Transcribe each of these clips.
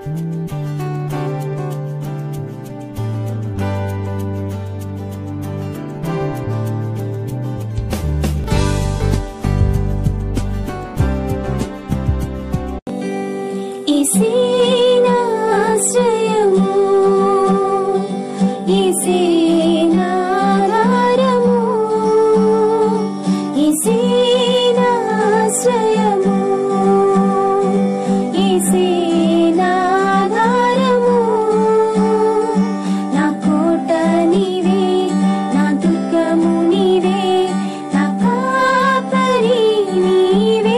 ఈసేనాశ్రయము ఈసేనాధారము ఈసేనాశ్రయము ఈసేనాధారము నా కోట నీవే నా దుర్గము నీవే నా కాపరి నీవే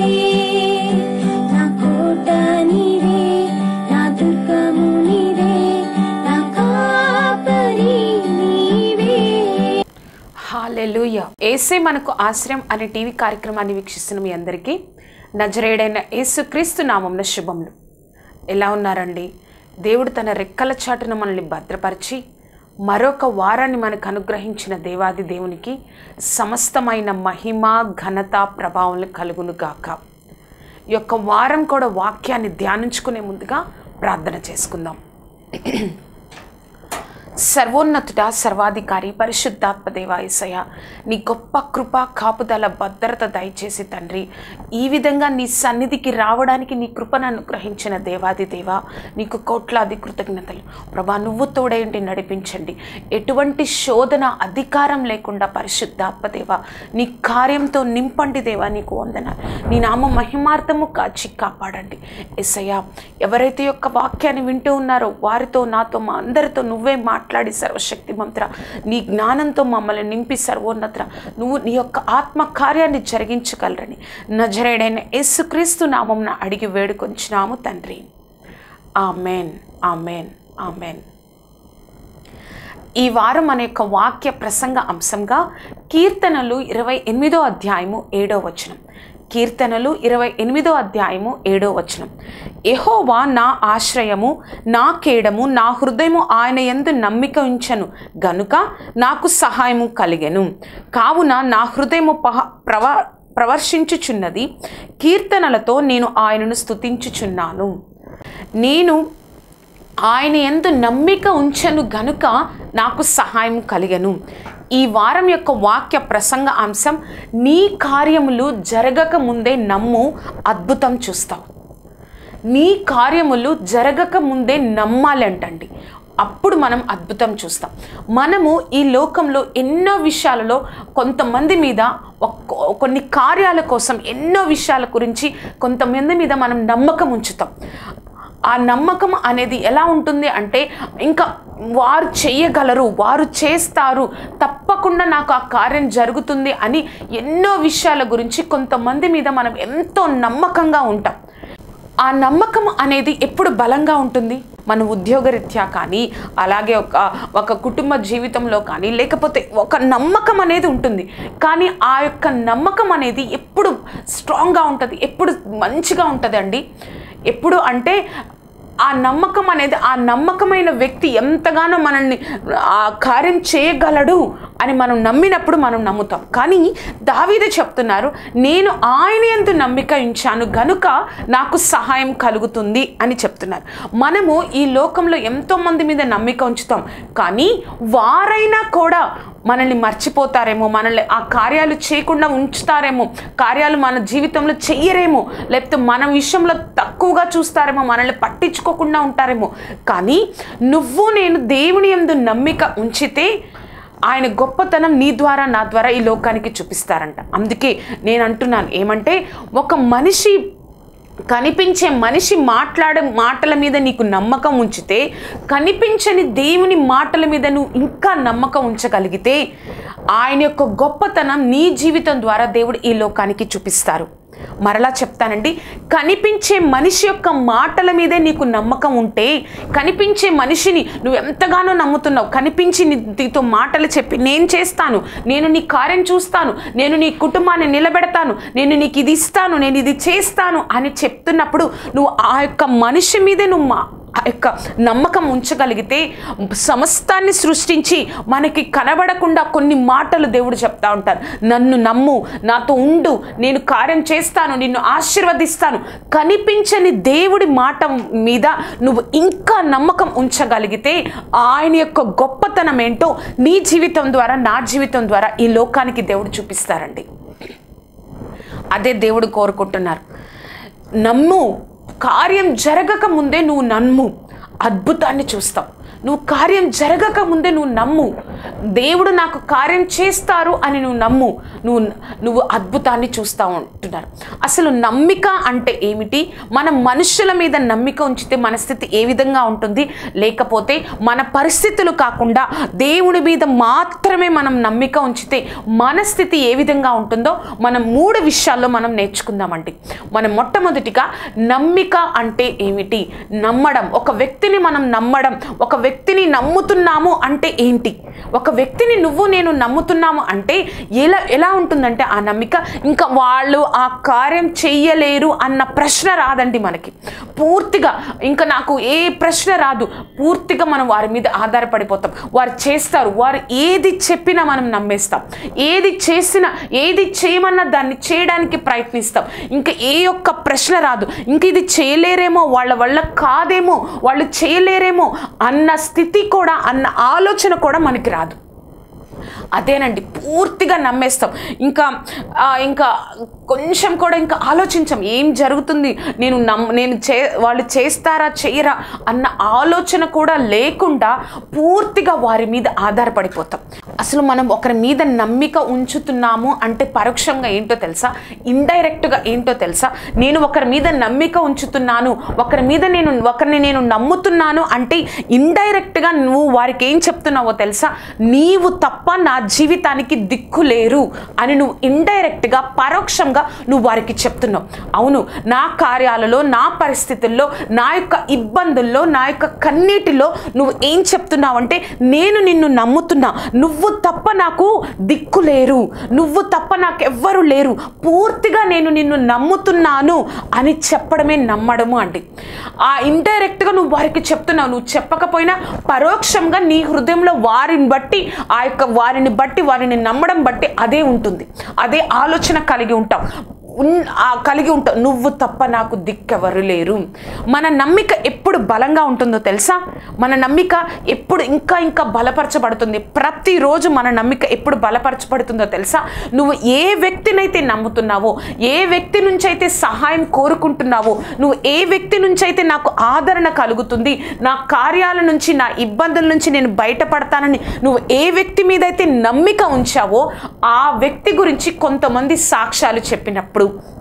నా కోట నీవే నా దుర్గము నీవే నా కాపరి నీవే హాలెలూయ ఏసే మనకు ఆశ్రయం అనే టీవీ కార్యక్రమాన్ని వీక్షిస్తున్న మీ అందరికీ నజరేడైన యేసుక్రీస్తు నామంన శుభములు ఎలా ఉన్నారండి దేవుడు తన రెక్కల చాటున మనల్ని భద్రపరిచి మరొక వారాన్ని మనకు అనుగ్రహించిన దేవాది దేవునికి సమస్తమైన మహిమ ఘనత ప్రభావం కలుగును గాక ఈ యొక్క వారం కూడా వాక్యాన్ని ధ్యానించుకునే ముందుగా ప్రార్థన చేసుకుందాం సర్వోన్నతుడ సర్వాధికారి పరిశుద్ధాత్మ దేవాయసయ నీ గొప్ప కృప కాపుదల భద్రత దయచేసి తండ్రి ఈ విధంగా నీ సన్నిధికి రావడానికి నీ కృపను అనుగ్రహించిన దేవాది దేవా నీకు కోట్లాది కృతజ్ఞతలు ప్రభా నువ్వు తోడేంటి నడిపించండి ఎటువంటి శోధన అధికారం లేకుండా పరిశుద్ధాత్మ దేవా నీ కార్యంతో నింపండి దేవా నీకు వందనాలు నీ నామ మహిమార్థము కాచి కాపాడండి ఎస్సయ్యా ఎవరైతే యొక్క వాక్యాన్ని వింటూ ఉన్నారో వారితో నాతో మా అందరితో నువ్వే మాట్లాడి సర్వశక్తి మంత్ర నీ జ్ఞానంతో మమ్మల్ని నింపి సర్వోన్నత నువ్వు నీ యొక్క ఆత్మ కార్యాన్ని జరిగించగలరని నజరేడైన యేసుక్రీస్తు నామంన అడిగి వేడుకొంచున్నాము తండ్రి ఆమెన్ ఆమెన్ ఆమెన్ ఈ వారం మన యొక్క వాక్య ప్రసంగ అంశంగా కీర్తనలు ఇరవై ఎనిమిదో అధ్యాయము ఏడో వచనం కీర్తనలు ఇరవై ఎనిమిదో అధ్యాయము ఏడో వచనం ఎహోవా నా ఆశ్రయము నా కేడము నా హృదయము ఆయన ఎందు నమ్మిక ఉంచను గనుక నాకు సహాయము కలిగెను కావున నా హృదయము పహ ప్రవ ప్రవర్శించుచున్నది కీర్తనలతో నేను ఆయనను స్తుతించుచున్నాను నేను ఆయన ఎందు నమ్మిక ఉంచను గనుక నాకు సహాయం కలిగను ఈ వారం యొక్క వాక్య ప్రసంగ అంశం నీ కార్యములు జరగక ముందే నమ్ము అద్భుతం చూస్తావు నీ కార్యములు జరగక ముందే నమ్మాలంటండి అప్పుడు మనం అద్భుతం చూస్తాం మనము ఈ లోకంలో ఎన్నో విషయాలలో కొంతమంది మీద ఒక్క- కొన్ని కార్యాల కోసం ఎన్నో విషయాల గురించి కొంతమంది మీద మనం నమ్మకం ఉంచుతాం ఆ నమ్మకం అనేది ఎలా ఉంటుంది అంటే ఇంకా వారు చేయగలరు వారు చేస్తారు తప్పకుండా నాకు ఆ కార్యం జరుగుతుంది అని ఎన్నో విషయాల గురించి కొంతమంది మీద మనం ఎంతో నమ్మకంగా ఉంటాం ఆ నమ్మకం అనేది ఎప్పుడు బలంగా ఉంటుంది మన ఉద్యోగరీత్యా కానీ అలాగే ఒక ఒక కుటుంబ జీవితంలో కానీ లేకపోతే ఒక నమ్మకం అనేది ఉంటుంది కానీ ఆ యొక్క నమ్మకం అనేది ఎప్పుడు స్ట్రాంగ్గా ఉంటుంది ఎప్పుడు మంచిగా ఉంటుందండి ఎప్పుడు అంటే ఆ నమ్మకం అనేది ఆ నమ్మకమైన వ్యక్తి ఎంతగానో మనల్ని ఆ కార్యం చేయగలడు అని మనం నమ్మినప్పుడు మనం నమ్ముతాం కానీ దావీదే చెప్తున్నారు నేను ఆయన ఎందు నమ్మిక ఉంచాను గనుక నాకు సహాయం కలుగుతుంది అని చెప్తున్నారు మనము ఈ లోకంలో ఎంతో మంది మీద నమ్మిక ఉంచుతాం కానీ వారైనా కూడా మనల్ని మర్చిపోతారేమో మనల్ని ఆ కార్యాలు చేయకుండా ఉంచుతారేమో కార్యాలు మన జీవితంలో చెయ్యరేమో లేకపోతే మన విషయంలో తక్కువగా చూస్తారేమో మనల్ని పట్టించుకోకుండా ఉంటారేమో కానీ నువ్వు నేను దేవుని యందు నమ్మిక ఉంచితే ఆయన గొప్పతనం నీ ద్వారా నా ద్వారా ఈ లోకానికి చూపిస్తారంట అందుకే నేను అంటున్నాను ఏమంటే ఒక మనిషి కనిపించే మనిషి మాట్లాడే మాటల మీద నీకు నమ్మకం ఉంచితే కనిపించని దేవుని మాటల మీద నువ్వు ఇంకా నమ్మకం ఉంచగలిగితే ఆయన యొక్క గొప్పతనం నీ జీవితం ద్వారా దేవుడు ఈ లోకానికి చూపిస్తారు మరలా చెప్తానండి కనిపించే మనిషి యొక్క మాటల మీదే నీకు నమ్మకం ఉంటే కనిపించే మనిషిని నువ్వు ఎంతగానో నమ్ముతున్నావు కనిపించి నీ- నీతో మాటలు చెప్పి నేను చేస్తాను నేను నీ కార్యం చూస్తాను నేను నీ కుటుంబాన్ని నిలబెడతాను నేను నీకు ఇది ఇస్తాను నేను ఇది చేస్తాను అని చెప్తున్నప్పుడు నువ్వు ఆ యొక్క మనిషి మీదే నువ్వు మా ఆ యొక్క నమ్మకం ఉంచగలిగితే సమస్తాన్ని సృష్టించి మనకి కనబడకుండా కొన్ని మాటలు దేవుడు చెప్తా ఉంటారు నన్ను నమ్ము నాతో ఉండు నేను కార్యం చేస్తాను నిన్ను ఆశీర్వదిస్తాను కనిపించని దేవుడి మాట మీద నువ్వు ఇంకా నమ్మకం ఉంచగలిగితే ఆయన యొక్క గొప్పతనం ఏంటో నీ జీవితం ద్వారా నా జీవితం ద్వారా ఈ లోకానికి దేవుడు చూపిస్తారండి అదే దేవుడు కోరుకుంటున్నారు నమ్ము కార్యం జరగక ముందే నువ్వు నమ్ము అద్భుతాన్ని చూస్తావు నువ్వు కార్యం జరగక ముందే నువ్వు నమ్ము దేవుడు నాకు కార్యం చేస్తారు అని నువ్వు నమ్ము నువ్వు నువ్వు అద్భుతాన్ని చూస్తూ ఉంటున్నారు అసలు నమ్మిక అంటే ఏమిటి మన మనుషుల మీద నమ్మిక ఉంచితే మన స్థితి ఏ విధంగా ఉంటుంది లేకపోతే మన పరిస్థితులు కాకుండా దేవుడి మీద మాత్రమే మనం నమ్మిక ఉంచితే మన స్థితి ఏ విధంగా ఉంటుందో మనం మూడు విషయాల్లో మనం నేర్చుకుందామండి మనం మొట్టమొదటిగా నమ్మిక అంటే ఏమిటి నమ్మడం ఒక వ్యక్తిని మనం నమ్మడం ఒక వ్యక్తిని నమ్ముతున్నాము అంటే ఏంటి ఒక వ్యక్తిని నువ్వు నేను నమ్ముతున్నాము అంటే ఎలా ఎలా ఉంటుందంటే ఆ నమ్మిక ఇంకా వాళ్ళు ఆ కార్యం చెయ్యలేరు అన్న ప్రశ్న రాదండి మనకి పూర్తిగా ఇంకా నాకు ఏ ప్రశ్న రాదు పూర్తిగా మనం వారి మీద ఆధారపడిపోతాం వారు చేస్తారు వారు ఏది చెప్పినా మనం నమ్మేస్తాం ఏది చేసినా ఏది చేయమన్నా దాన్ని చేయడానికి ప్రయత్నిస్తాం ఇంకా ఏ ఒక్క ప్రశ్న రాదు ఇంక ఇది చేయలేరేమో వాళ్ళ వల్ల కాదేమో వాళ్ళు చేయలేరేమో అన్న స్థితి కూడా అన్న ఆలోచన కూడా మనకి రాదు అదేనండి పూర్తిగా నమ్మేస్తాం ఇంకా ఆ, ఇంకా కొంచెం కూడా ఇంకా ఆలోచించాం ఏం జరుగుతుంది నేను నమ్ నేను చే వాళ్ళు చేస్తారా చేయరా అన్న ఆలోచన కూడా లేకుండా పూర్తిగా వారి మీద ఆధారపడిపోతాం అసలు మనం ఒకరి మీద నమ్మిక ఉంచుతున్నాము అంటే పరోక్షంగా ఏంటో తెలుసా ఇండైరెక్ట్గా ఏంటో తెలుసా నేను ఒకరి మీద నమ్మిక ఉంచుతున్నాను ఒకరి మీద నేను ఒకరిని నేను నమ్ముతున్నాను అంటే ఇండైరెక్ట్గా నువ్వు వారికి ఏం చెప్తున్నావో తెలుసా నీవు తప్ప నా జీవితానికి దిక్కు లేరు అని నువ్వు ఇండైరెక్ట్గా పరోక్షంగా నువ్వు వారికి చెప్తున్నావు అవును నా కార్యాలలో నా పరిస్థితుల్లో నా యొక్క ఇబ్బందుల్లో నా యొక్క కన్నీటిలో నువ్వు ఏం చెప్తున్నావు అంటే నేను నిన్ను నమ్ముతున్నా నువ్వు తప్ప నాకు దిక్కు లేరు నువ్వు తప్ప నాకు ఎవ్వరు లేరు పూర్తిగా నేను నిన్ను నమ్ముతున్నాను అని చెప్పడమే నమ్మడము అండి ఆ ఇండైరెక్ట్గా నువ్వు వారికి చెప్తున్నావు నువ్వు చెప్పకపోయినా పరోక్షంగా నీ హృదయంలో వారిని బట్టి ఆ యొక్క వారిని బట్టి వారిని నమ్మడం బట్టి అదే ఉంటుంది అదే ఆలోచన కలిగి ఉంటాం ఉన్- ఆ కలిగి ఉంటావు నువ్వు తప్ప నాకు దిక్కెవరు లేరు మన నమ్మిక ఎప్పుడు బలంగా ఉంటుందో తెలుసా మన నమ్మిక ఎప్పుడు ఇంకా ఇంకా బలపరచబడుతుంది ప్రతిరోజు మన నమ్మిక ఎప్పుడు బలపరచబడుతుందో తెలుసా నువ్వు ఏ వ్యక్తినైతే నమ్ముతున్నావో ఏ వ్యక్తి నుంచి అయితే సహాయం కోరుకుంటున్నావో నువ్వు ఏ వ్యక్తి నుంచి అయితే నాకు ఆదరణ కలుగుతుంది నా కార్యాల నుంచి నా ఇబ్బందుల నుంచి నేను బయటపడతానని నువ్వు ఏ వ్యక్తి మీద అయితే నమ్మిక ఉంచావో ఆ వ్యక్తి గురించి కొంతమంది సాక్ష్యాలు చెప్పినప్పుడు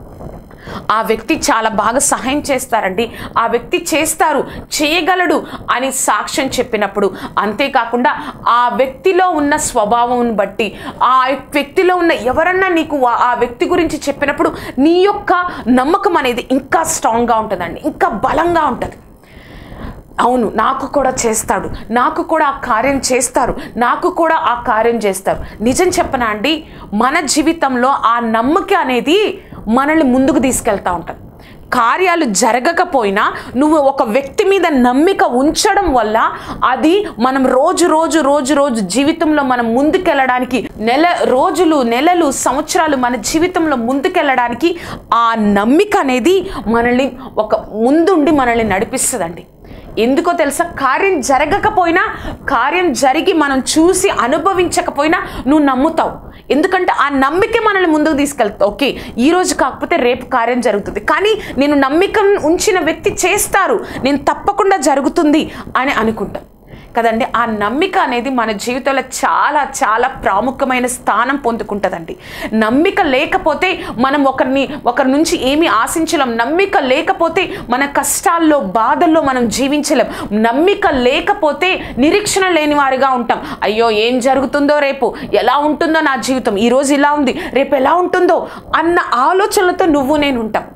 ఆ వ్యక్తి చాలా బాగా సహాయం చేస్తారండి ఆ వ్యక్తి చేస్తారు చేయగలడు అని సాక్ష్యం చెప్పినప్పుడు అంతేకాకుండా ఆ వ్యక్తిలో ఉన్న స్వభావం బట్టి ఆ వ్యక్తిలో ఉన్న ఎవరన్నా నీకు ఆ- ఆ వ్యక్తి గురించి చెప్పినప్పుడు నీ యొక్క నమ్మకం అనేది ఇంకా స్ట్రాంగ్గా ఉంటుందండి ఇంకా బలంగా ఉంటుంది అవును నాకు కూడా చేస్తాడు నాకు కూడా ఆ కార్యం చేస్తారు నాకు కూడా ఆ కార్యం చేస్తారు నిజం చెప్పనా అండి మన జీవితంలో ఆ నమ్మక అనేది మనల్ని ముందుకు తీసుకెళ్తా ఉంటుంది కార్యాలు జరగకపోయినా నువ్వు ఒక వ్యక్తి మీద నమ్మిక ఉంచడం వల్ల అది మనం రోజు రోజు రోజు రోజు జీవితంలో మనం ముందుకెళ్ళడానికి నెల రోజులు నెలలు సంవత్సరాలు మన జీవితంలో ముందుకెళ్ళడానికి ఆ నమ్మిక అనేది మనల్ని ఒక ముందుండి మనల్ని నడిపిస్తుందండి ఎందుకో తెలుసా కార్యం జరగకపోయినా కార్యం జరిగి మనం చూసి అనుభవించకపోయినా నువ్వు నమ్ముతావు ఎందుకంటే ఆ నమ్మిక మనల్ని ముందుకు తీసుకెళ్తా ఓకే ఈ రోజు కాకపోతే రేపు కార్యం జరుగుతుంది కానీ నేను నమ్మిక ఉంచిన వ్యక్తి చేస్తారు నేను తప్పకుండా జరుగుతుంది అని అనుకుంటాం కదండి ఆ నమ్మిక అనేది మన జీవితంలో చాలా చాలా ప్రాముఖ్యమైన స్థానం పొందుకుంటుందండి నమ్మిక లేకపోతే మనం ఒకరిని ఒకరి నుంచి ఏమీ ఆశించలేం నమ్మిక లేకపోతే మన కష్టాల్లో బాధల్లో మనం జీవించలేం నమ్మిక లేకపోతే నిరీక్షణ లేని వారిగా ఉంటాం అయ్యో ఏం జరుగుతుందో రేపు ఎలా ఉంటుందో నా జీవితం ఈరోజు ఇలా ఉంది రేపు ఎలా ఉంటుందో అన్న ఆలోచనలతో నువ్వు నేను ఉంటాం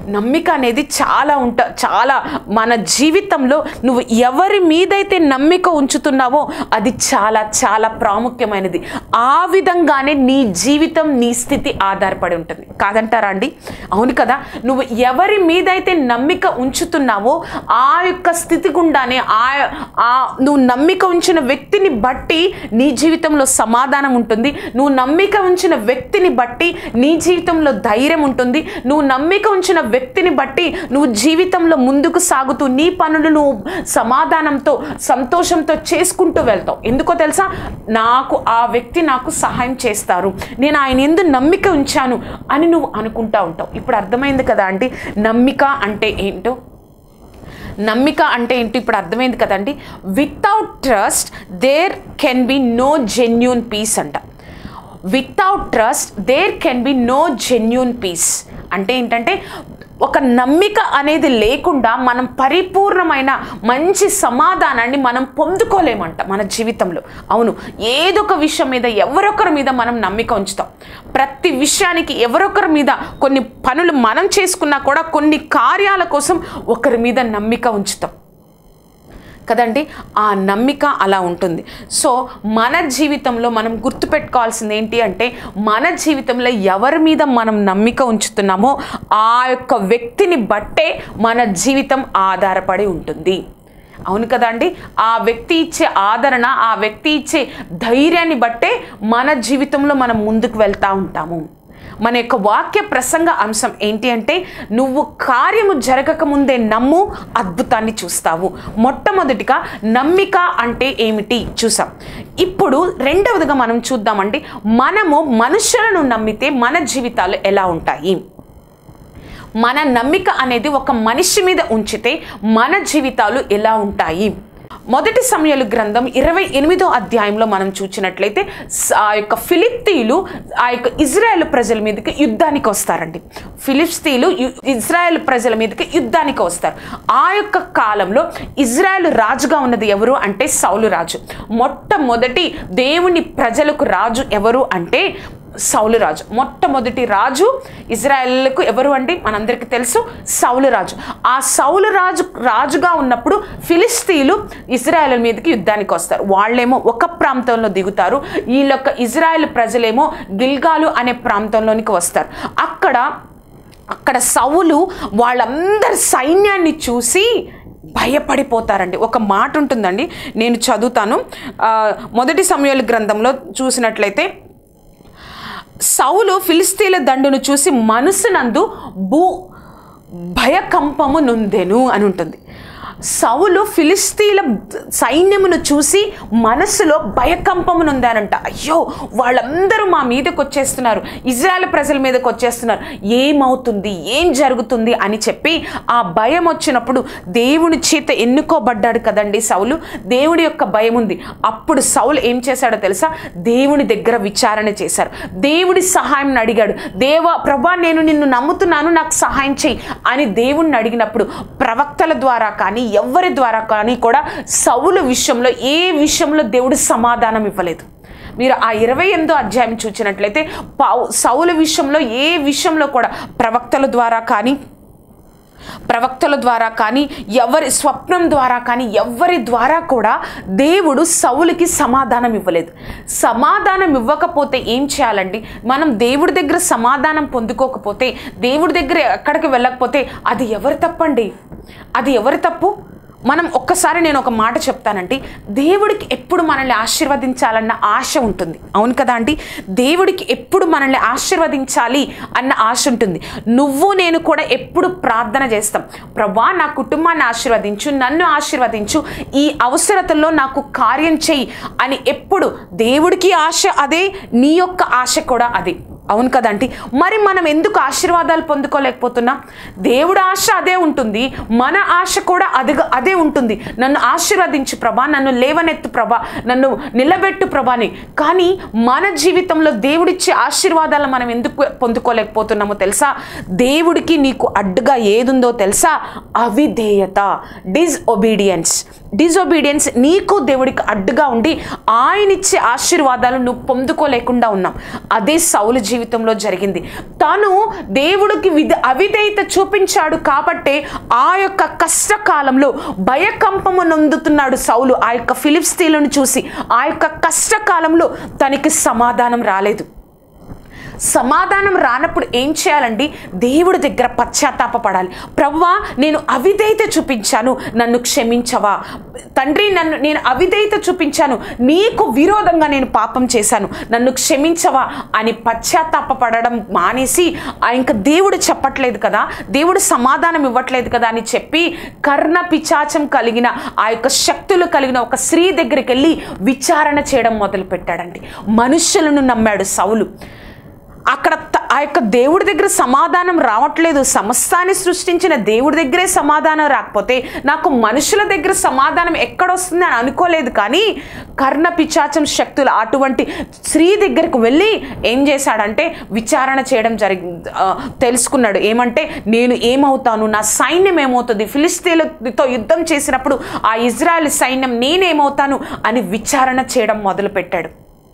నమ్మిక అనేది చాలా ఉంట చాలా మన జీవితంలో నువ్వు ఎవరి మీదైతే నమ్మిక ఉంచుతున్నావో అది చాలా చాలా ప్రాముఖ్యమైనది ఆ విధంగానే నీ జీవితం నీ స్థితి ఆధారపడి ఉంటుంది కాదంటారా అండి అవును కదా నువ్వు ఎవరి మీదైతే నమ్మిక ఉంచుతున్నావో ఆ యొక్క స్థితి గుండానే ఆ ఆ నువ్వు నమ్మిక ఉంచిన వ్యక్తిని బట్టి నీ జీవితంలో సమాధానం ఉంటుంది నువ్వు నమ్మిక ఉంచిన వ్యక్తిని బట్టి నీ జీవితంలో ధైర్యం ఉంటుంది నువ్వు నమ్మిక ఉంచిన వ్యక్తిని బట్టి నువ్వు జీవితంలో ముందుకు సాగుతూ నీ పనులు నువ్వు సమాధానంతో సంతోషంతో చేసుకుంటూ వెళ్తావు ఎందుకో తెలుసా నాకు ఆ వ్యక్తి నాకు సహాయం చేస్తారు నేను ఆయన ఎందు నమ్మిక ఉంచాను అని నువ్వు అనుకుంటా ఉంటావు ఇప్పుడు అర్థమైంది కదా అండి నమ్మిక అంటే ఏంటో నమ్మిక అంటే ఏంటి ఇప్పుడు అర్థమైంది కదండి without trust there can be no genuine peace అంట without trust there can be no genuine peace అంటే ఏంటంటే ఒక నమ్మిక అనేది లేకుండా మనం పరిపూర్ణమైన మంచి సమాధానాన్ని మనం పొందుకోలేమంట మన జీవితంలో అవును ఏదొక విషయం మీద ఎవరొకరి మీద మనం నమ్మిక ఉంచుతాం ప్రతి విషయానికి ఎవరొకరి మీద కొన్ని పనులు మనం చేసుకున్నా కూడా కొన్ని కార్యాల కోసం ఒకరి మీద నమ్మిక ఉంచుతాం కదండి ఆ నమ్మిక అలా ఉంటుంది సో మన జీవితంలో మనం గుర్తుపెట్టుకోవాల్సింది ఏంటి అంటే మన జీవితంలో ఎవరి మీద మనం నమ్మిక ఉంచుతున్నామో ఆ యొక్క వ్యక్తిని బట్టే మన జీవితం ఆధారపడి ఉంటుంది అవును కదండి ఆ వ్యక్తి ఇచ్చే ఆదరణ ఆ వ్యక్తి ఇచ్చే ధైర్యాన్ని బట్టే మన జీవితంలో మనం ముందుకు వెళ్తూ ఉంటాము మన యొక్క వాక్య ప్రసంగ అంశం ఏంటి అంటే నువ్వు కార్యము జరగక ముందే నమ్ము అద్భుతాన్ని చూస్తావు మొట్టమొదటిగా నమ్మిక అంటే ఏమిటి చూసాం ఇప్పుడు రెండవదిగా మనం చూద్దామండి మనము మనుషులను నమ్మితే మన జీవితాలు ఎలా ఉంటాయి మన నమ్మిక అనేది ఒక మనిషి మీద ఉంచితే మన జీవితాలు ఎలా ఉంటాయి మొదటి సమయాలు గ్రంథం ఇరవై ఎనిమిదో అధ్యాయంలో మనం చూసినట్లయితే స- ఆ యొక్క ఫిలిప్తీలు ఆ యొక్క ఇజ్రాయెల్ ప్రజల మీదకి యుద్ధానికి వస్తారండి ఫిలిప్స్తీలు యు- ఇజ్రాయెల్ ప్రజల మీదకి యుద్ధానికి వస్తారు ఆ యొక్క కాలంలో ఇజ్రాయెల్ రాజుగా ఉన్నది ఎవరు అంటే సౌలు రాజు మొట్టమొదటి దేవుని ప్రజలకు రాజు ఎవరు అంటే సౌలు రాజు మొట్టమొదటి రాజు ఇజ్రాయెల్కు ఎవరు అండి మనందరికీ తెలుసు సౌలు రాజు ఆ సౌలు రాజు రాజుగా ఉన్నప్పుడు ఫిలిస్తీన్లు ఇజ్రాయెల్ మీదకి యుద్ధానికి వస్తారు వాళ్ళేమో ఒక ప్రాంతంలో దిగుతారు వీళ్ళొక్క ఇజ్రాయెల్ ప్రజలేమో గిల్గాలు అనే ప్రాంతంలోనికి వస్తారు అక్కడ అక్కడ సౌలు వాళ్ళందరి సైన్యాన్ని చూసి భయపడిపోతారండి ఒక మాట ఉంటుందండి నేను చదువుతాను ఆ, మొదటి సమయాల గ్రంథంలో చూసినట్లయితే సౌలు ఫిలిస్తీన్ల దండును చూసి మనసునందు భూ భయకంపము నొందెను అని ఉంటుంది సౌలు ఫిలిస్తీన్ల సైన్యమును చూసి మనసులో భయకంపము నొందారంట అయ్యో వాళ్ళందరూ మా మీదకి వచ్చేస్తున్నారు ఇజ్రాయెల్ ప్రజల మీదకి వచ్చేస్తున్నారు ఏమవుతుంది ఏం జరుగుతుంది అని చెప్పి ఆ భయం వచ్చినప్పుడు దేవుని చేత ఎన్నుకోబడ్డాడు కదండి సౌలు దేవుడి యొక్క భయం ఉంది అప్పుడు సౌలు ఏం చేశాడో తెలుసా దేవుని దగ్గర విచారణ చేశారు దేవుడి సహాయం అడిగాడు దేవ ప్రభా నేను నిన్ను నమ్ముతున్నాను నాకు సహాయం చేయి అని దేవుణ్ణి అడిగినప్పుడు ప్రవక్తల ద్వారా కానీ ఎవరి ద్వారా కానీ కూడా సౌలు విషయంలో ఏ విషయంలో దేవుడు సమాధానం ఇవ్వలేదు మీరు ఆ ఇరవై ఎనిమిదో అధ్యాయం చూసినట్లయితే పౌ సౌల విషయంలో ఏ విషయంలో కూడా ప్రవక్తల ద్వారా కానీ ప్రవక్తల ద్వారా కానీ ఎవరి స్వప్నం ద్వారా కానీ ఎవరి ద్వారా కూడా దేవుడు సౌలుకి సమాధానం ఇవ్వలేదు సమాధానం ఇవ్వకపోతే ఏం చేయాలండి మనం దేవుడి దగ్గర సమాధానం పొందుకోకపోతే దేవుడి దగ్గర ఎక్కడికి వెళ్ళకపోతే అది ఎవరి తప్పండి అది ఎవరి తప్పు మనం ఒక్కసారి నేను ఒక మాట చెప్తానండి దేవుడికి ఎప్పుడు మనల్ని ఆశీర్వదించాలన్న ఆశ ఉంటుంది అవును కదా అండి దేవుడికి ఎప్పుడు మనల్ని ఆశీర్వదించాలి అన్న ఆశ ఉంటుంది నువ్వు నేను కూడా ఎప్పుడు ప్రార్థన చేస్తాం ప్రభా నా కుటుంబాన్ని ఆశీర్వదించు నన్ను ఆశీర్వదించు ఈ అవసరతల్లో నాకు కార్యం చెయ్యి అని ఎప్పుడు దేవుడికి ఆశ అదే నీ యొక్క ఆశ కూడా అదే అవును కదండి మరి మనం ఎందుకు ఆశీర్వాదాలు పొందుకోలేకపోతున్నాం దేవుడు ఆశ అదే ఉంటుంది మన ఆశ కూడా అది అదే ఉంటుంది నన్ను ఆశీర్వదించు ప్రభా నన్ను లేవనెత్తు ప్రభా నన్ను నిలబెట్టు ప్రభాని కానీ మన జీవితంలో దేవుడిచ్చే ఆశీర్వాదాలు మనం ఎందుకు పొందుకోలేకపోతున్నామో తెలుసా దేవుడికి నీకు అడ్డుగా ఏదుందో తెలుసా అవిధేయత డిజ్ ఒబీడియన్స్ డిజొబీడియన్స్ నీకు దేవుడికి అడ్డుగా ఉండి ఆయన ఇచ్చే ఆశీర్వాదాలు నువ్వు పొందుకోలేకుండా ఉన్నావు అదే సౌలు జీవితంలో జరిగింది తను దేవుడికి విధ అవిధేయత చూపించాడు కాబట్టే ఆ యొక్క కష్టకాలంలో భయకంపము నొందుతున్నాడు సౌలు ఆ యొక్క ఫిలిప్స్తీలను చూసి ఆ యొక్క కష్టకాలంలో తనకి సమాధానం రాలేదు సమాధానం రానప్పుడు ఏం చేయాలండి దేవుడి దగ్గర పశ్చాత్తాపపడాలి ప్రవ్వా నేను అవిధేయత చూపించాను నన్ను క్షమించవా తండ్రి నన్ను నేను అవిధేయత చూపించాను నీకు విరోధంగా నేను పాపం చేశాను నన్ను క్షమించవా అని పశ్చాత్తాపపడడం మానేసి ఆ ఇంకా దేవుడు చెప్పట్లేదు కదా దేవుడు సమాధానం ఇవ్వట్లేదు కదా అని చెప్పి కర్ణ పిచాచం కలిగిన ఆ యొక్క శక్తులు కలిగిన ఒక స్త్రీ దగ్గరికి వెళ్ళి విచారణ చేయడం మొదలు పెట్టాడండి మనుషులను నమ్మాడు సౌలు అక్కడ త- ఆ యొక్క దేవుడి దగ్గర సమాధానం రావట్లేదు సమస్తాన్ని సృష్టించిన దేవుడి దగ్గరే సమాధానం రాకపోతే నాకు మనుషుల దగ్గర సమాధానం ఎక్కడొస్తుంది అని అనుకోలేదు కానీ కర్ణ పిచాచం శక్తులు అటువంటి స్త్రీ దగ్గరకు వెళ్ళి ఏం చేశాడంటే విచారణ చేయడం జరిగి ఆ, తెలుసుకున్నాడు ఏమంటే నేను ఏమవుతాను నా సైన్యం ఏమవుతుంది ఫిలిస్తీన్లతో యుద్ధం చేసినప్పుడు ఆ ఇజ్రాయెల్ సైన్యం నేనేమవుతాను అని విచారణ చేయడం మొదలుపెట్టాడు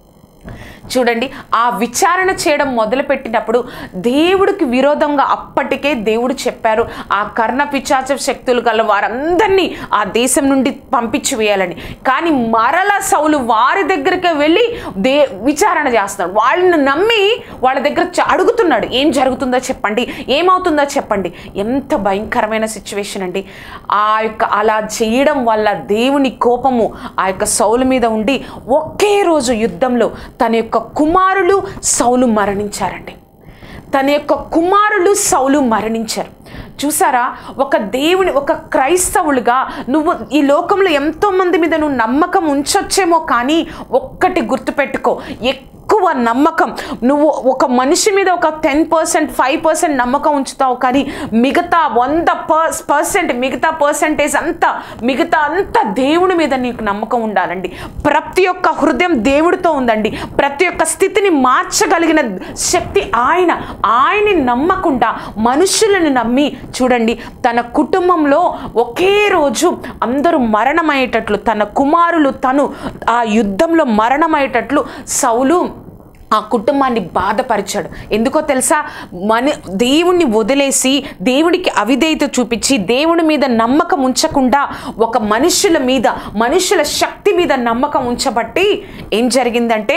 చూడండి ఆ విచారణ చేయడం మొదలుపెట్టినప్పుడు దేవుడికి విరోధంగా అప్పటికే దేవుడు చెప్పారు ఆ కర్ణ పిచాచ శక్తులు గల వారందరినీ ఆ దేశం నుండి పంపించి వేయాలని కానీ మరల సౌలు వారి దగ్గరికి వెళ్ళి దే విచారణ చేస్తున్నాడు వాళ్ళని నమ్మి వాళ్ళ దగ్గర చ- అడుగుతున్నాడు ఏం జరుగుతుందో చెప్పండి ఏమవుతుందో చెప్పండి ఎంత భయంకరమైన సిచ్యువేషన్ అండి ఆ యొక్క అలా చేయడం వల్ల దేవుని కోపము ఆ యొక్క సౌలు మీద ఉండి ఒకే రోజు యుద్ధంలో తన యొక్క కుమారులు సౌలు మరణించారండి తన యొక్క కుమారులు సౌలు మరణించారు చూసారా ఒక దేవుని ఒక క్రైస్తవులుగా నువ్వు ఈ లోకంలో ఎంతో మంది మీద నువ్వు నమ్మకం ఉంచొచ్చేమో కానీ ఒక్కటి గుర్తుపెట్టుకో ఎక్కువ నమ్మకం నువ్వు ఒక మనిషి మీద ఒక టెన్ పర్సెంట్ ఫైవ్ పర్సెంట్ నమ్మకం ఉంచుతావు కానీ మిగతా వంద పర్స్ పర్సెంట్ మిగతా పర్సెంటేజ్ అంతా మిగతా అంతా దేవుని మీద నీకు నమ్మకం ఉండాలండి ప్రతి ఒక్క హృదయం దేవుడితో ఉందండి ప్రతి ఒక్క స్థితిని మార్చగలిగిన శక్తి ఆయన ఆయన్ని నమ్మకుండా మనుషులను నమ్మి చూడండి తన కుటుంబంలో ఒకే రోజు అందరూ మరణమయ్యేటట్లు తన కుమారులు తను ఆ యుద్ధంలో మరణమయ్యేటట్లు సౌలు ఆ కుటుంబాన్ని బాధపరిచాడు ఎందుకో తెలుసా మన దేవుణ్ణి వదిలేసి దేవుడికి అవిధేయత చూపించి దేవుని మీద నమ్మకం ఉంచకుండా ఒక మనుషుల మీద మనుషుల శక్తి మీద నమ్మకం ఉంచబట్టి ఏం జరిగిందంటే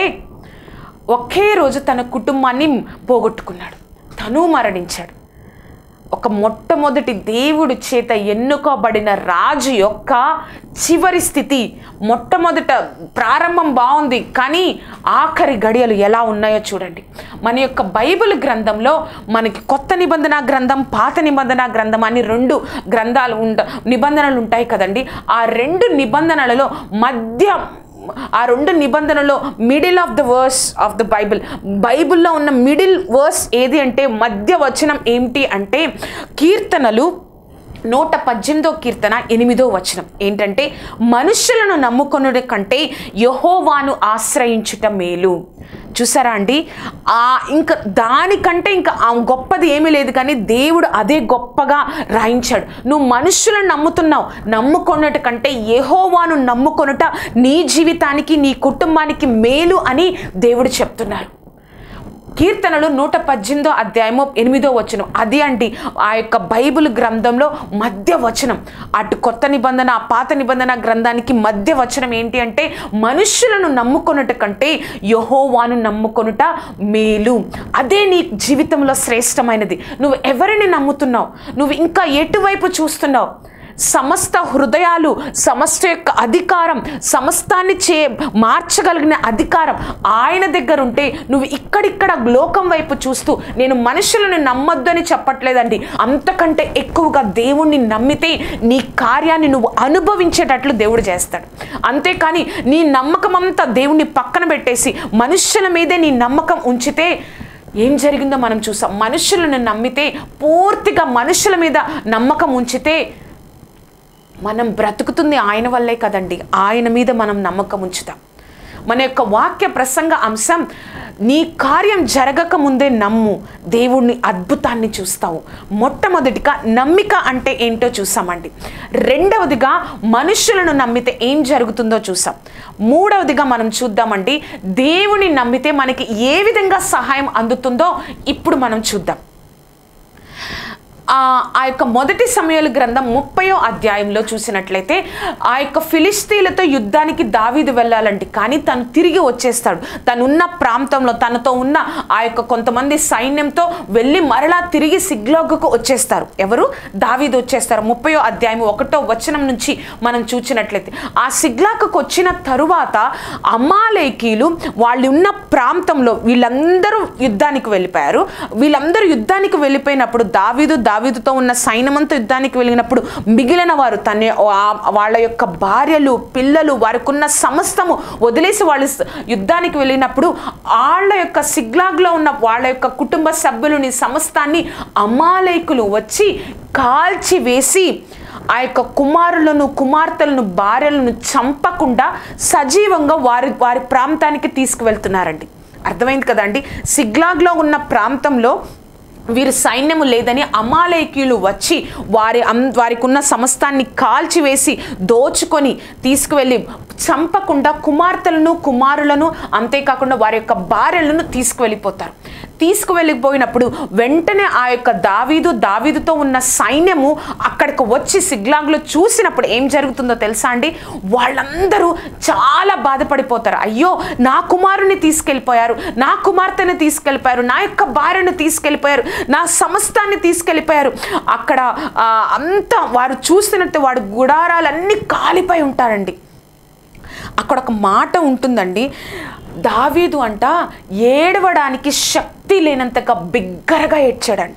ఒకే రోజు తన కుటుంబాన్ని పోగొట్టుకున్నాడు తను మరణించాడు ఒక మొట్టమొదటి దేవుడి చేత ఎన్నుకోబడిన రాజు యొక్క చివరి స్థితి మొట్టమొదట ప్రారంభం బాగుంది కానీ ఆఖరి గడియలు ఎలా ఉన్నాయో చూడండి మన యొక్క బైబిల్ గ్రంథంలో మనకి కొత్త నిబంధన గ్రంథం పాత నిబంధన గ్రంథం అని రెండు గ్రంథాలు ఉండ నిబంధనలు ఉంటాయి కదండి ఆ రెండు నిబంధనలలో మధ్య ఆ రెండు నిబంధనలో middle of the verse of the Bible బైబిల్లో ఉన్న మిడిల్ వర్స్ ఏది అంటే మధ్య వచనం ఏమిటి అంటే కీర్తనలు నూట పద్దెనిమిదో కీర్తన ఎనిమిదో వచనం ఏంటంటే మనుషులను నమ్ముకొనుడి కంటే యహోవాను ఆశ్రయించుట మేలు చూసారా అండి ఆ ఇంకా దానికంటే ఇంకా ఆ గొప్పది ఏమీ లేదు కానీ దేవుడు అదే గొప్పగా రాయించాడు నువ్వు మనుషులను నమ్ముతున్నావు నమ్ముకొనుట కంటే యెహోవాను నమ్ముకొనుట నీ జీవితానికి నీ కుటుంబానికి మేలు అని దేవుడు చెప్తున్నారు కీర్తనలు నూట పద్దెనిమిదో అధ్యాయము ఎనిమిదో వచనం అది అండి ఆ యొక్క బైబిల్ గ్రంథంలో మధ్య వచనం అటు కొత్త నిబంధన ఆ పాత నిబంధన గ్రంథానికి మధ్య వచనం ఏంటి అంటే మనుషులను నమ్ముకొనుట కంటే యహోవాను నమ్ముకొనుట మేలు అదే నీ జీవితంలో శ్రేష్టమైనది నువ్వు ఎవరిని నమ్ముతున్నావు నువ్వు ఇంకా ఎటువైపు చూస్తున్నావు సమస్త హృదయాలు సమస్త యొక్క అధికారం సమస్తాన్ని చే మార్చగలిగిన అధికారం ఆయన దగ్గర ఉంటే నువ్వు ఇక్కడిక్కడ లోకం వైపు చూస్తూ నేను మనుషులను నమ్మొద్దని చెప్పట్లేదండి అంతకంటే ఎక్కువగా దేవుణ్ణి నమ్మితే నీ కార్యాన్ని నువ్వు అనుభవించేటట్లు దేవుడు చేస్తాడు అంతేకాని నీ నమ్మకం అంతా దేవుణ్ణి పక్కన పెట్టేసి మనుషుల మీదే నీ నమ్మకం ఉంచితే ఏం జరిగిందో మనం చూసాం మనుషులను నమ్మితే పూర్తిగా మనుషుల మీద నమ్మకం ఉంచితే మనం బ్రతుకుతుంది ఆయన వల్లే కదండి ఆయన మీద మనం నమ్మకం ఉంచుతాం మన యొక్క వాక్య ప్రసంగ అంశం నీ కార్యం జరగక ముందే నమ్ము దేవుణ్ణి అద్భుతాన్ని చూస్తావు మొట్టమొదటిగా నమ్మిక అంటే ఏంటో చూసామండి రెండవదిగా మనుషులను నమ్మితే ఏం జరుగుతుందో చూసాం మూడవదిగా మనం చూద్దామండి దేవుని నమ్మితే మనకి ఏ విధంగా సహాయం అందుతుందో ఇప్పుడు మనం చూద్దాం ఆ ఆ యొక్క మొదటి సమయాల గ్రంథం ముప్పయో అధ్యాయంలో చూసినట్లయితే ఆ యొక్క ఫిలిస్తీన్లతో యుద్ధానికి దావీదు వెళ్ళాలండి కానీ తను తిరిగి వచ్చేస్తాడు తను ఉన్న ప్రాంతంలో తనతో ఉన్న ఆ యొక్క కొంతమంది సైన్యంతో వెళ్ళి మరలా తిరిగి సిగ్లోగుకు వచ్చేస్తారు ఎవరు దావీదు వచ్చేస్తారు ముప్పయో అధ్యాయం ఒకటో వచనం నుంచి మనం చూసినట్లయితే ఆ సిగ్లాకు వచ్చిన తరువాత అమాలేకీలు వాళ్ళు ఉన్న ప్రాంతంలో వీళ్ళందరూ యుద్ధానికి వెళ్ళిపోయారు వీళ్ళందరూ యుద్ధానికి వెళ్ళిపోయినప్పుడు దావీదు దావీదుతో ఉన్న సైన్యమంతా యుద్ధానికి వెళ్ళినప్పుడు మిగిలిన వారు తన ఆ- వాళ్ళ యొక్క భార్యలు పిల్లలు వారికి ఉన్న సమస్తము వదిలేసి వాళ్ళు స- యుద్ధానికి వెళ్ళినప్పుడు వాళ్ళ యొక్క సిగ్లాగ్లో ఉన్న వాళ్ళ యొక్క కుటుంబ సభ్యులని సమస్తాన్ని అమాలేకులు వచ్చి కాల్చి వేసి ఆ యొక్క కుమారులను కుమార్తెలను భార్యలను చంపకుండా సజీవంగా వారి వారి ప్రాంతానికి తీసుకువెళ్తున్నారండి అర్థమైంది కదండి సిగ్లాగ్లో ఉన్న ప్రాంతంలో వీరి సైన్యము లేదని అమాలేకీయులు వచ్చి వారి అం- వారికి ఉన్న సమస్తాన్ని కాల్చివేసి దోచుకొని తీసుకువెళ్ళి చంపకుండా కుమార్తెలను కుమారులను అంతేకాకుండా వారి యొక్క భార్యలను తీసుకువెళ్ళిపోతారు తీసుకువెళ్ళిపోయినప్పుడు వెంటనే ఆ యొక్క దావీదు దావీదుతో ఉన్న సైన్యము అక్కడికి వచ్చి సిగ్లాగ్లో చూసినప్పుడు ఏం జరుగుతుందో తెలుసా అండి వాళ్ళందరూ చాలా బాధపడిపోతారు అయ్యో నా కుమారుని తీసుకెళ్ళిపోయారు నా కుమార్తెని తీసుకెళ్ళిపోయారు నా యొక్క భార్యను తీసుకెళ్ళిపోయారు నా సమస్తాన్ని తీసుకెళ్ళిపోయారు అక్కడ ఆ, అంతా వారు చూసినట్టు వాడు గుడారాలన్నీ కాలిపోయి ఉంటారండి అక్కడ ఒక మాట ఉంటుందండి దావీదు అంట ఏడవడానికి శక్తి లేనంతగా బిగ్గరగా ఏడ్చాడంట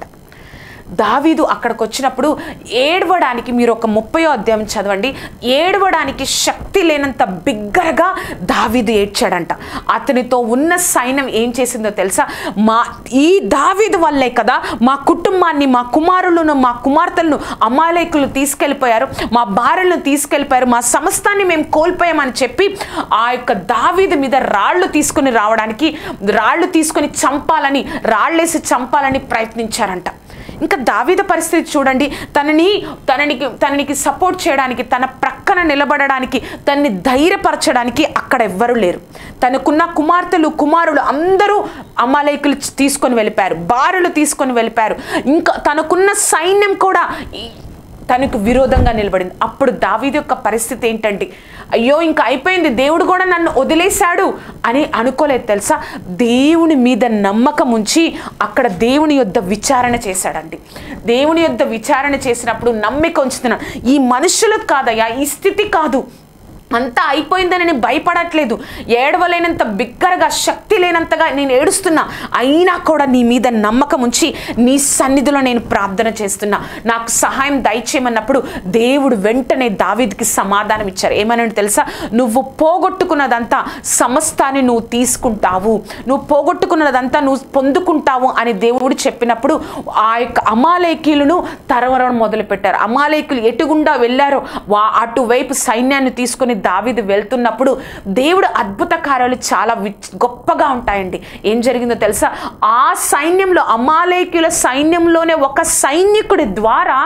దావీదు అక్కడికి వచ్చినప్పుడు ఏడవడానికి మీరు ఒక ముప్పయో అధ్యాయం చదవండి ఏడవడానికి శక్తి లేనంత బిగ్గరగా దావీదు ఏడ్చాడంట అతనితో ఉన్న సైన్యం ఏం చేసిందో తెలుసా మా ఈ దావీదు వల్లే కదా మా కుటుంబాన్ని మా కుమారులను మా కుమార్తెలను అమాలేకులు తీసుకెళ్ళిపోయారు మా భార్యలను తీసుకెళ్ళిపోయారు మా సమస్తాన్ని మేము కోల్పోయామని చెప్పి ఆ యొక్క దావీదు మీద రాళ్ళు తీసుకొని రావడానికి రాళ్ళు తీసుకొని చంపాలని రాళ్ళేసి చంపాలని ప్రయత్నించారంట ఇంకా దావీద పరిస్థితి చూడండి తనని తననికి తననికి సపోర్ట్ చేయడానికి తన ప్రక్కన నిలబడడానికి తనని ధైర్యపరచడానికి అక్కడ ఎవ్వరూ లేరు తనకున్న కుమార్తెలు కుమారులు అందరూ అమాలయకులు తీసుకొని వెళ్ళిపోయారు భార్యలు తీసుకొని వెళ్ళిపోయారు ఇంకా తనకున్న సైన్యం కూడా ఈ- తనకు విరోధంగా నిలబడింది అప్పుడు దావీదు యొక్క పరిస్థితి ఏంటంటే అయ్యో ఇంకా అయిపోయింది దేవుడు కూడా నన్ను వదిలేశాడు అని అనుకోలేదు తెలుసా దేవుని మీద నమ్మకం ఉంచి అక్కడ దేవుని యొద్ద విచారణ చేశాడండి దేవుని యొద్ద విచారణ చేసినప్పుడు నమ్మిక ఉంచుతున్నాను ఈ మనుషులకు కాదయ్యా ఈ స్థితి కాదు అంతా అయిపోయిందని నేను భయపడట్లేదు ఏడవలేనంత బిగ్గరగా శక్తి లేనంతగా నేను ఏడుస్తున్నా అయినా కూడా నీ మీద నమ్మకం ఉంచి నీ సన్నిధిలో నేను ప్రార్థన చేస్తున్నా నాకు సహాయం దయచేయమన్నప్పుడు దేవుడు వెంటనే దావీద్కి సమాధానం ఇచ్చారు ఏమని తెలుసా నువ్వు పోగొట్టుకున్నదంతా సమస్తాన్ని నువ్వు తీసుకుంటావు నువ్వు పోగొట్టుకున్నదంతా నువ్వు పొందుకుంటావు అని దేవుడు చెప్పినప్పుడు ఆ యొక్క అమాలేకీలను తరవరం మొదలుపెట్టారు అమాలేకులు ఎటుగుండా వెళ్ళారో వా అటువైపు సైన్యాన్ని తీసుకొని దావీదు వెళ్తున్నప్పుడు దేవుడు అద్భుత కార్యాలు చాలా విచ్- గొప్పగా ఉంటాయండి ఏం జరిగిందో తెలుసా ఆ సైన్యంలో అమాలేకుల సైన్యంలోనే ఒక సైనికుడి ద్వారా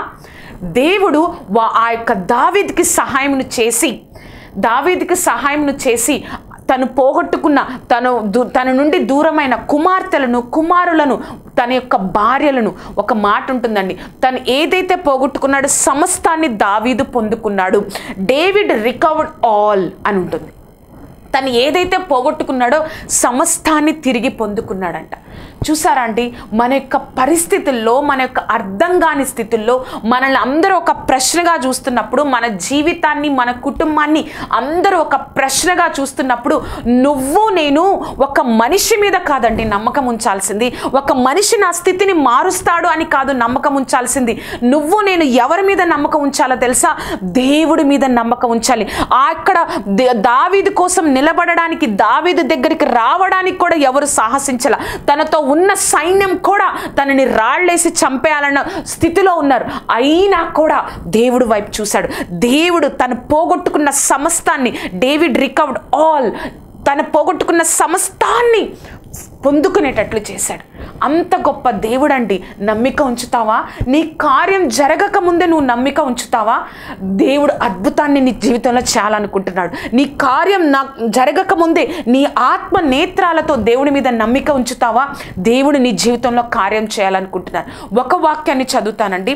దేవుడు వా- ఆ యొక్క దావీద్కి సహాయమును చేసి దావీద్కి సహాయమును చేసి తను పోగొట్టుకున్న తను దు- తన నుండి దూరమైన కుమార్తెలను కుమారులను తన యొక్క భార్యలను ఒక మాట ఉంటుందండి తను ఏదైతే పోగొట్టుకున్నాడో సమస్తాన్ని దావీదు పొందుకున్నాడు డేవిడ్ రికవర్డ్ ఆల్ అని ఉంటుంది తను ఏదైతే పోగొట్టుకున్నాడో సమస్తాన్ని తిరిగి పొందుకున్నాడంట చూసారా అండి మన యొక్క పరిస్థితుల్లో మన యొక్క అర్థం కాని స్థితుల్లో మనల్ని అందరూ ఒక ప్రశ్నగా చూస్తున్నప్పుడు మన జీవితాన్ని మన కుటుంబాన్ని అందరూ ఒక ప్రశ్నగా చూస్తున్నప్పుడు నువ్వు నేను ఒక మనిషి మీద కాదండి నమ్మకం ఉంచాల్సింది ఒక మనిషి నా స్థితిని మారుస్తాడు అని కాదు నమ్మకం ఉంచాల్సింది నువ్వు నేను ఎవరి మీద నమ్మకం ఉంచాలో తెలుసా దేవుడి మీద నమ్మకం ఉంచాలి ఆ అక్కడ దే- దావీదు కోసం నిలబడడానికి దావీదు దగ్గరికి రావడానికి కూడా ఎవరు సాహసించాల తనతో ఉన్న సైన్యం కూడా తనని రాళ్ళేసి చంపేయాలన్న స్థితిలో ఉన్నారు అయినా కూడా దేవుడు వైపు చూశాడు దేవుడు తను పోగొట్టుకున్న సమస్తాన్ని డేవిడ్ రికవర్డ్ ఆల్ తన పోగొట్టుకున్న సమస్తాన్ని పొందుకునేటట్లు చేశాడు అంత గొప్ప దేవుడండి నమ్మిక ఉంచుతావా నీ కార్యం జరగక ముందే నువ్వు నమ్మిక ఉంచుతావా దేవుడు అద్భుతాన్ని నీ జీవితంలో చేయాలనుకుంటున్నాడు నీ కార్యం నా జరగక ముందే నీ ఆత్మ నేత్రాలతో దేవుని మీద నమ్మిక ఉంచుతావా దేవుడు నీ జీవితంలో కార్యం చేయాలనుకుంటున్నాడు ఒక వాక్యాన్ని చదువుతానండి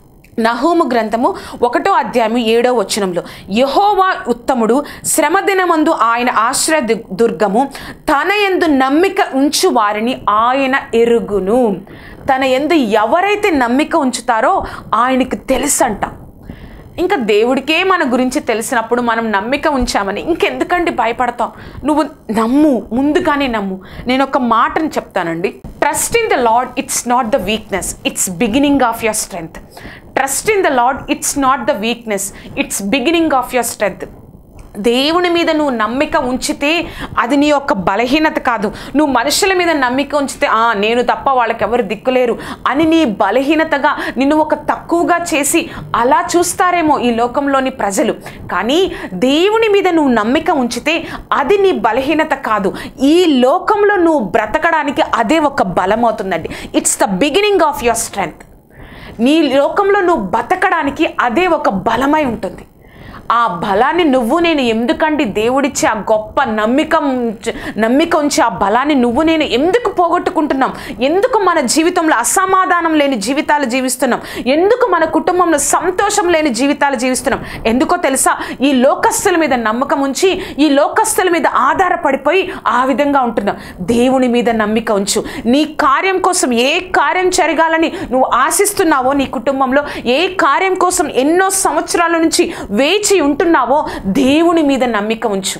నహూము గ్రంథము ఒకటో అధ్యాయం ఏడో వచనంలో యహోవా ఉత్తముడు శ్రమ దినమందు ఆయన ఆశ్రయ దు- దుర్గము తన ఎందు నమ్మిక ఉంచు వారిని ఆయన ఎరుగును తన ఎందు ఎవరైతే నమ్మిక ఉంచుతారో ఆయనకి తెలుసంట ఇంకా దేవుడికే మన గురించి తెలిసినప్పుడు మనం నమ్మిక ఉంచామని ఇంకెందుకండి భయపడతాం నువ్వు నమ్ము ముందుగానే నమ్ము నేను ఒక మాటను చెప్తానండి trust in the Lord it's not the weakness it's beginning of your strength trust in the Lord it's not the weakness it's beginning of your strength దేవుని మీద నువ్వు నమ్మిక ఉంచితే అది నీ యొక్క బలహీనత కాదు నువ్వు మనుషుల మీద నమ్మిక ఉంచితే ఆ నేను తప్ప వాళ్ళకి ఎవరు దిక్కులేరు అని నీ బలహీనతగా నిన్ను ఒక తక్కువగా చేసి అలా చూస్తారేమో ఈ లోకంలోని ప్రజలు కానీ దేవుని మీద నువ్వు నమ్మిక ఉంచితే అది నీ బలహీనత కాదు ఈ లోకంలో నువ్వు బ్రతకడానికి అదే ఒక బలం అవుతుందండి it's the beginning of your strength నీ లోకంలో నువ్వు బతకడానికి అదే ఒక బలమై ఉంటుంది ఆ బలాన్ని నువ్వు నేను ఎందుకండి దేవుడిచ్చే ఆ గొప్ప నమ్మిక ఉంచ- నమ్మిక ఉంచి ఆ బలాన్ని నువ్వు నేను ఎందుకు పోగొట్టుకుంటున్నాం ఎందుకు మన జీవితంలో అసమాధానం లేని జీవితాలు జీవిస్తున్నాం ఎందుకు మన కుటుంబంలో సంతోషం లేని జీవితాలు జీవిస్తున్నాం ఎందుకో తెలుసా ఈ లోకస్తుల మీద నమ్మకం ఉంచి ఈ లోకస్తుల మీద ఆధారపడిపోయి ఆ విధంగా ఉంటున్నాం దేవుని మీద నమ్మిక ఉంచు నీ కార్యం కోసం ఏ కార్యం జరగాలని నువ్వు ఆశిస్తున్నావో నీ కుటుంబంలో ఏ కార్యం కోసం ఎన్నో సంవత్సరాల నుంచి వేచి ఉంటున్నావో దేవుని మీద నమ్మిక ఉంచు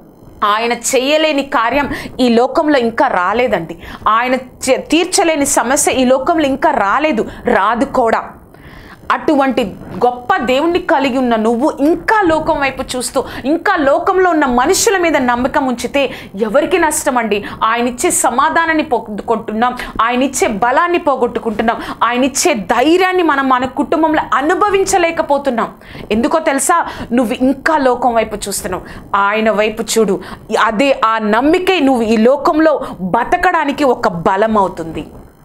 ఆయన చేయలేని కార్యం ఈ లోకంలో ఇంకా రాలేదండి ఆయన చే- తీర్చలేని సమస్య ఈ లోకంలో ఇంకా రాలేదు రాదు కూడా అటువంటి గొప్ప దేవుణ్ణి కలిగి ఉన్న నువ్వు ఇంకా లోకం వైపు చూస్తూ ఇంకా లోకంలో ఉన్న మనుషుల మీద నమ్మకం ఉంచితే ఎవరికి నష్టం అండి ఆయన ఇచ్చే సమాధానాన్ని పోగొట్టుకుంటున్నాం ఆయన ఇచ్చే బలాన్ని పోగొట్టుకుంటున్నాం ఆయన ఇచ్చే ధైర్యాన్ని మనం మన కుటుంబంలో అనుభవించలేకపోతున్నాం ఎందుకో తెలుసా నువ్వు ఇంకా లోకం వైపు చూస్తున్నావు ఆయన వైపు చూడు అదే ఆ నమ్మికే నువ్వు ఈ లోకంలో బతకడానికి ఒక బలం అవుతుంది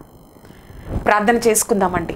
ప్రార్థన చేసుకుందామండి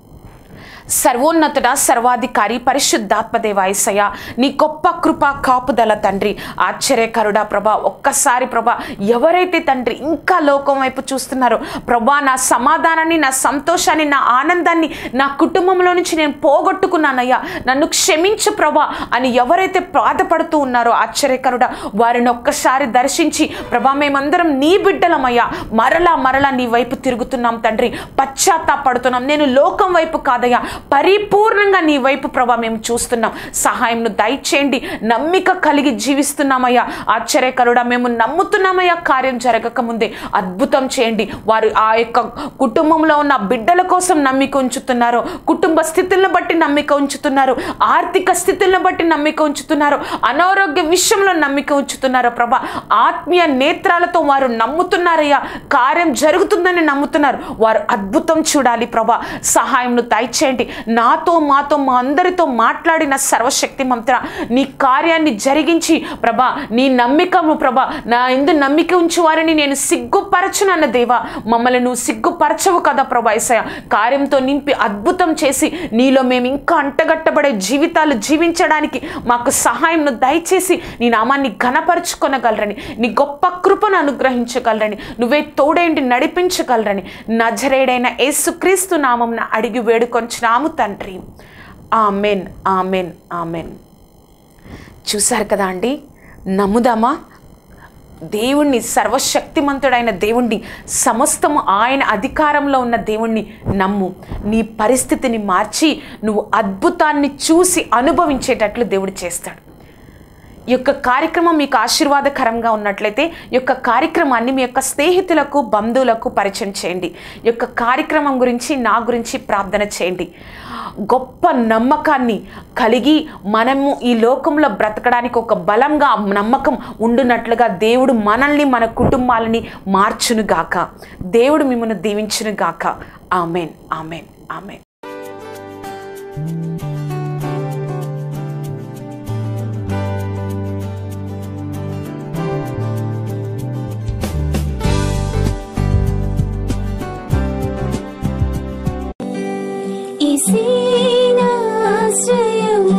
సర్వోన్నతుడ సర్వాధికారి పరిశుద్ధాత్మదేవ ఐసయ్య నీ గొప్ప కృప కాపుదల తండ్రి ఆశ్చర్యకరుడా ప్రభా ఒక్కసారి ప్రభా ఎవరైతే తండ్రి ఇంకా లోకం వైపు చూస్తున్నారో ప్రభా నా సమాధానాన్ని నా సంతోషాన్ని నా ఆనందాన్ని నా కుటుంబంలో నుంచి నేను పోగొట్టుకున్నానయ్యా నన్ను క్షమించు ప్రభా అని ఎవరైతే బాధపడుతూ ఉన్నారో ఆశ్చర్యకరుడా వారిని ఒక్కసారి దర్శించి ప్రభా మేమందరం నీ బిడ్డలమయ్యా మరలా మరలా నీ వైపు తిరుగుతున్నాం తండ్రి పశ్చాత్తాపడుతున్నాం నేను లోకం వైపు కాదయ్యా పరిపూర్ణంగా నీ వైపు ప్రభా మేము చూస్తున్నాం సహాయంను దయచేయండి నమ్మిక కలిగి జీవిస్తున్నామయ్యా ఆశ్చర్యకరుడా మేము నమ్ముతున్నామయ్యా కార్యం జరగక ముందే అద్భుతం చేయండి వారు ఆ యొక్క కుటుంబంలో ఉన్న బిడ్డల కోసం నమ్మిక ఉంచుతున్నారు కుటుంబ స్థితులను బట్టి నమ్మిక ఉంచుతున్నారు ఆర్థిక స్థితులను బట్టి నమ్మిక ఉంచుతున్నారు అనారోగ్య విషయంలో నమ్మిక ఉంచుతున్నారు ప్రభా ఆత్మీయ నేత్రాలతో వారు నమ్ముతున్నారయ్యా కార్యం జరుగుతుందని నమ్ముతున్నారు వారు అద్భుతం చూడాలి ప్రభా సహాయంను దయచేయండి నాతో మాతో మా అందరితో మాట్లాడిన సర్వశక్తి మంత్ర నీ కార్యాన్ని జరిగించి ప్రభా నీ నమ్మికము ప్రభా నా ఎందు నమ్మిక ఉంచు వారిని నేను సిగ్గుపరచునన్న దేవా మమ్మల్ని నువ్వు సిగ్గుపరచవు కదా ప్రభా ఏసయ్య కార్యంతో నింపి అద్భుతం చేసి నీలో మేము ఇంకా అంటగట్టబడే జీవితాలు జీవించడానికి మాకు సహాయంను దయచేసి నీ నామాన్ని ఘనపరుచుకొనగలరని నీ గొప్ప కృపను అనుగ్రహించగలరని నువ్వే తోడేంటి నడిపించగలరని నజరేడైన యేసుక్రీస్తు నామంన అడిగి వేడుకొంచున్నాము తండ్రి ఆమెన్ ఆమెన్ ఆమెన్ చూశారు కదా అండి నమ్ముదామా దేవుణ్ణి సర్వశక్తిమంతుడైన దేవుణ్ణి సమస్తము ఆయన అధికారంలో ఉన్న దేవుణ్ణి నమ్ము నీ పరిస్థితిని మార్చి నువ్వు అద్భుతాన్ని చూసి అనుభవించేటట్లు దేవుడు చేస్తాడు ఈ యొక్క కార్యక్రమం మీకు ఆశీర్వాదకరంగా ఉన్నట్లయితే ఈ యొక్క కార్యక్రమాన్ని మీ యొక్క స్నేహితులకు బంధువులకు పరిచయం చేయండి ఈ యొక్క కార్యక్రమం గురించి నా గురించి ప్రార్థన చేయండి గొప్ప నమ్మకాన్ని కలిగి మనము ఈ లోకంలో బ్రతకడానికి ఒక బలంగా నమ్మకం ఉండునట్లుగా దేవుడు మనల్ని మన కుటుంబాలని మార్చునుగాక దేవుడు మిమ్మల్ని దీవించునుగాక ఆమెన్ ఆమెన్ ఆమెన్ ఏసేనాశ్రయము